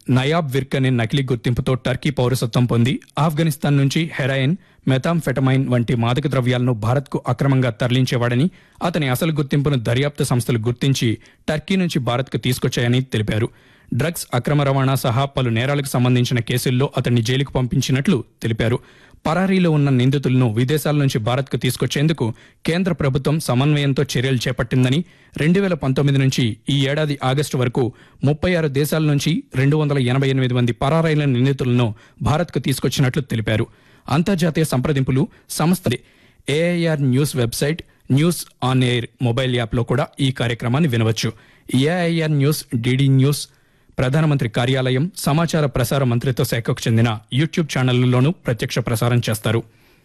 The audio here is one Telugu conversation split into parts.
నయాబ్ విర్క్ అనే నకిలీ గుర్తింపుతో టర్కీ పౌరసత్వం పొంది ఆఫ్ఘనిస్తాన్ నుంచి హెరాయిన్ మెథాంఫెటమైన్ వంటి మాదక ద్రవ్యాలను భారత్కు అక్రమంగా తరలించేవాడని అతని అసలు గుర్తింపును దర్యాప్తు సంస్థలు గుర్తించి టర్కీ నుంచి భారత్కు తీసుకొచ్చాయని తెలిపారు డ్రగ్స్ అక్రమ రవాణా సహా పలు నేరాలకు సంబంధించిన కేసుల్లో అతన్ని జైలుకు పంపించినట్లు తెలిపారు పరారీలో ఉన్న నిందితులను విదేశాల నుంచి భారత్కు తీసుకొచ్చేందుకు కేంద్ర ప్రభుత్వం సమన్వయంతో చర్యలు చేపట్టిందని రెండు వేల పంతొమ్మిది నుంచి ఈ ఏడాది ఆగస్టు వరకు ముప్పై ఆరు దేశాల నుంచి రెండు వందల ఎనభై ఎనిమిది మంది పరారైన నిందితులను భారత్కు తీసుకొచ్చినట్లు తెలిపారు అంతర్జాతీయ సంప్రదింపులు సంస్థ AIR news website news on air mobile యాప్లో కూడా ఈ కార్యక్రమాన్ని వినవచ్చు ఏఐఆర్ న్యూస్ డిడి న్యూస్ ప్రధానమంత్రి కార్యాలయం సమాచార ప్రసార మంత్రిత్వ శాఖకు చెందిన యూట్యూబ్ ఛానళ్లలోనూ ప్రత్యక్ష ప్రసారం చేస్తారు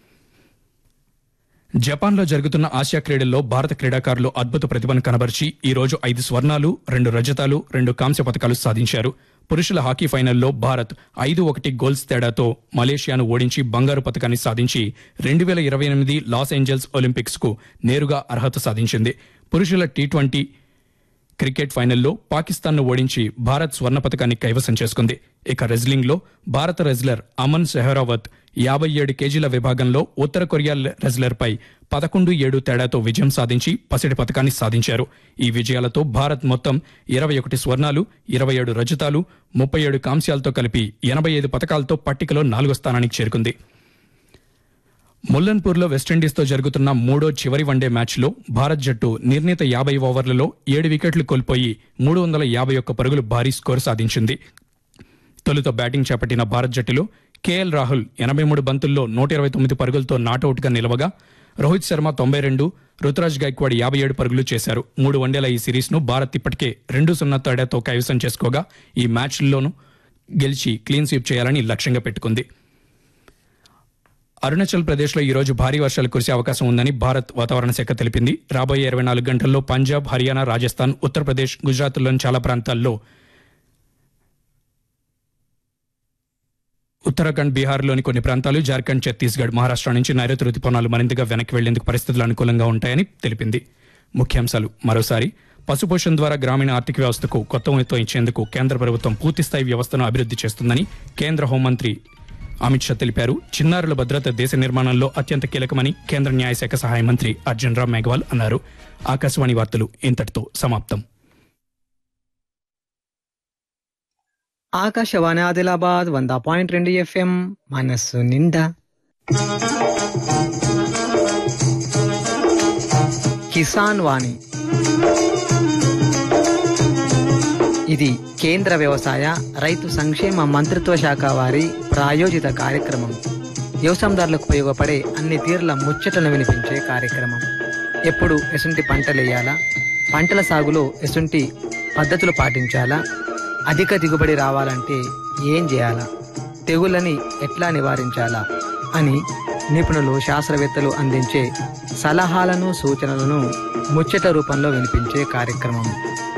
జపాన్లో జరుగుతున్న ఆసియా క్రీడల్లో భారత క్రీడాకారులు అద్భుత ప్రతిభను కనబరిచి ఈ రోజు ఐదు స్వర్ణాలు రెండు రజతాలు రెండు కాంస్య పథకాలు సాధించారు పురుషుల హాకీ ఫైనల్లో భారత్ ఐదు ఒకటి గోల్స్ తేడాతో మలేషియాను ఓడించి బంగారు పథకాన్ని సాధించి రెండు వేల ఇరవై ఎనిమిది లాస్ ఏంజల్స్ ఒలింపిక్స్ కు నేరుగా అర్హత సాధించింది పురుషుల టీ ట్వంటీ క్రికెట్ ఫైనల్లో పాకిస్తాన్ను ఓడించి భారత్ స్వర్ణ పథకాన్ని కైవసం చేసుకుంది ఇక రెజ్లింగ్లో భారత రెజ్లర్ అమన్ సెహరావత్ యాభై ఏడు కేజీల విభాగంలో ఉత్తర కొరియా రెజ్లర్పై పదకొండు ఏడు తేడాతో విజయం సాధించి పసిడి పథకాన్ని సాధించారు ఈ విజయాలతో భారత్ మొత్తం ఇరవై ఒకటి స్వర్ణాలు ఇరవై ఏడు రజతాలు ముప్పై ఏడు కాంస్యాలతో కలిపి ఎనభై ఐదు పథకాలతో పట్టికలో నాలుగో స్థానానికి చేరుకుంది ముల్లన్పూర్లో వెస్టిండీస్తో జరుగుతున్న మూడో చివరి వన్డే మ్యాచ్లో భారత్ జట్టు నిర్ణీత యాభై ఓవర్లలో ఏడు వికెట్లు కోల్పోయి మూడు వందల యాభై ఒక్క పరుగులు భారీ స్కోరు సాధించింది తొలుత బ్యాటింగ్ చేపట్టిన భారత్ జట్టులో కేఎల్ రాహుల్ ఎనభై మూడు బంతుల్లో నూట ఇరవై తొమ్మిది పరుగులతో నాటౌట్గా నిలవగా రోహిత్ శర్మ తొంభై రెండు రుతురాజ్ గైక్వాడ్ యాభై ఏడు పరుగులు చేశారు మూడు వన్డేల ఈ సిరీస్ను భారత్ ఇప్పటికే రెండు సున్నా తేడాతో కైవసం చేసుకోగా ఈ మ్యాచ్ల్లోనూ గెలిచి క్లీన్ స్వీప్ చేయాలని లక్ష్యంగా పెట్టుకుంది అరుణాచల్ ప్రదేశ్లో ఈ రోజు భారీ వర్షాలు కురిసే అవకాశం ఉందని భారత్ వాతావరణ శాఖ తెలిపింది రాబోయే ఇరవై నాలుగు గంటల్లో పంజాబ్ హర్యానా రాజస్థాన్ ఉత్తరప్రదేశ్ గుజరాత్లోని చాలా ప్రాంతాల్లో ఉత్తరాఖండ్ బీహార్లోని కొన్ని ప్రాంతాలు జార్ఖండ్ ఛత్తీస్గఢ్ మహారాష్ట్ర నుంచి నైరుతి రుతుపవనాలు మరింతగా వెనక్కి వెళ్లేందుకు పరిస్థితులు అనుకూలంగా ఉంటాయని తెలిపింది ముఖ్యాంశాలు మరోసారి పశుపోషణ ద్వారా గ్రామీణ ఆర్థిక వ్యవస్థకు కొత్త ఊతం ఇచ్చేందుకు కేంద్ర ప్రభుత్వం పూర్తిస్థాయి వ్యవస్థను అభివృద్ధి చేస్తుందని కేంద్ర హోంమంత్రి అమిత్ షా తెలిపారు చిన్నారుల భద్రత దేశ నిర్మాణంలో అత్యంత కీలకమని కేంద్ర న్యాయశాఖ సహాయ మంత్రి అర్జున్ రామ్ మేఘవాల్ అన్నారు ఆకాశవాణి వార్తలు ఇంతటితో సమాప్తం ఆకాశవాణి ఆదిలాబాద్ వంద పాయింట్ రెండు ఎఫ్ఎం మనస్సు నిండా కిసాన్ వాణి ఇది కేంద్ర వ్యవసాయ రైతు సంక్షేమ మంత్రిత్వ శాఖ వారి ప్రాయోజిత కార్యక్రమం వ్యవసాయదారులకు ఉపయోగపడే అన్ని తీర్ల ముచ్చటను వినిపించే కార్యక్రమం ఎప్పుడు ఎసుంటి పంటలు వేయాలా పంటల సాగులో ఎసుంటి పద్ధతులు పాటించాలా అధిక దిగుబడి రావాలంటే ఏం చేయాలా తెగుళ్ళని ఎట్లా నివారించాలా అని నిపుణులు శాస్త్రవేత్తలు అందించే సలహాలను సూచనలను ముచ్చట రూపంలో వినిపించే కార్యక్రమం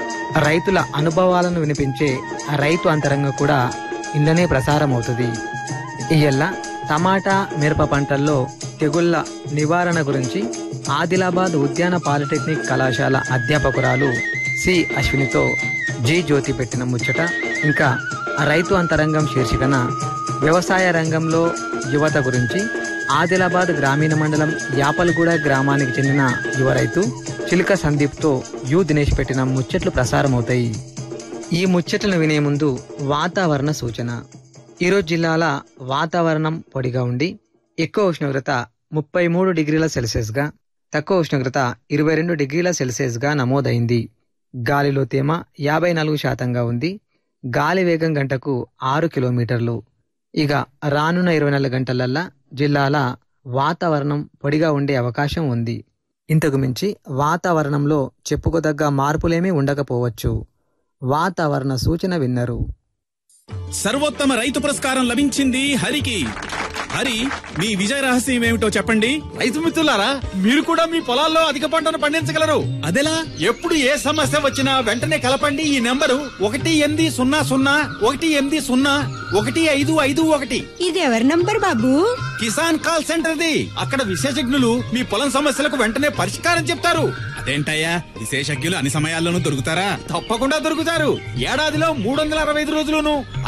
రైతుల అనుభవాలను వినిపించే రైతు అంతరంగ కూడా ఇందనే ప్రసారం అవుతుంది ఇయ్యల్ల టమాటా మిరప పంటల్లో తెగుళ్ల నివారణ గురించి ఆదిలాబాద్ ఉద్యాన పాలిటెక్నిక్ కళాశాల అధ్యాపకురాలు సి అశ్వినితో జి జ్యోతి పెట్టిన ముచ్చట ఇంకా రైతు అంతరంగం శీర్షికన వ్యవసాయ రంగంలో యువత గురించి ఆదిలాబాద్ గ్రామీణ మండలం యాపల్గూడ గ్రామానికి చెందిన యువ రైతు చిలుక సందీప్తో యు దినేష్ పెట్టిన ముచ్చట్లు ప్రసారమవుతాయి ఈ ముచ్చట్లను వినే ముందు వాతావరణ సూచన ఈరోజు జిల్లాల వాతావరణం పొడిగా ఉండి ఎక్కువ ఉష్ణోగ్రత ముప్పై మూడు డిగ్రీల సెల్సియస్గా తక్కువ ఉష్ణోగ్రత ఇరవై రెండు డిగ్రీల సెల్సియస్గా నమోదైంది గాలిలో తేమ యాభై నాలుగు శాతంగా ఉంది గాలి వేగం గంటకు ఆరు కిలోమీటర్లు ఇక రానున్న ఇరవై నాలుగు గంటలల్లా జిల్లాల వాతావరణం పొడిగా ఉండే అవకాశం ఉంది ఇంతకు మించి వాతావరణంలో చెప్పుకోదగ్గ మార్పులేమీ ఉండకపోవచ్చు వాతావరణ సూచన విన్నరు సర్వోత్తమ రైతు పురస్కారం లభించింది హరికి హరి మీ విజయ రహస్యం ఏమిటో చెప్పండి రైతు మిత్రులారా మీరు కూడా మీ పొలాల్లో అధిక పంటను పండించగలరు అదెలా ఎప్పుడు ఏ సమస్య వచ్చినా వెంటనే కలపండి ఈ నెంబరు ఒకటి ఎనిమిది సున్నా సున్నా ఒకటి ఎనిమిది సున్నా ఒకటి ఐదు ఐదు ఒకటి ఇది ఎవరి నంబర్ బాబు కిసాన్ కాల్ సెంటర్ ది అక్కడ విశేషజ్ఞులు మీ పొలం సమస్యలకు వెంటనే పరిష్కారం చెప్తారు అదేంటయ్యా విశేషజ్ఞులు అన్ని సమయాల్లోనూ దొరుకుతారా తప్పకుండా దొరుకుతారు ఏడాదిలో మూడు వందల అరవై ఐదు రోజులును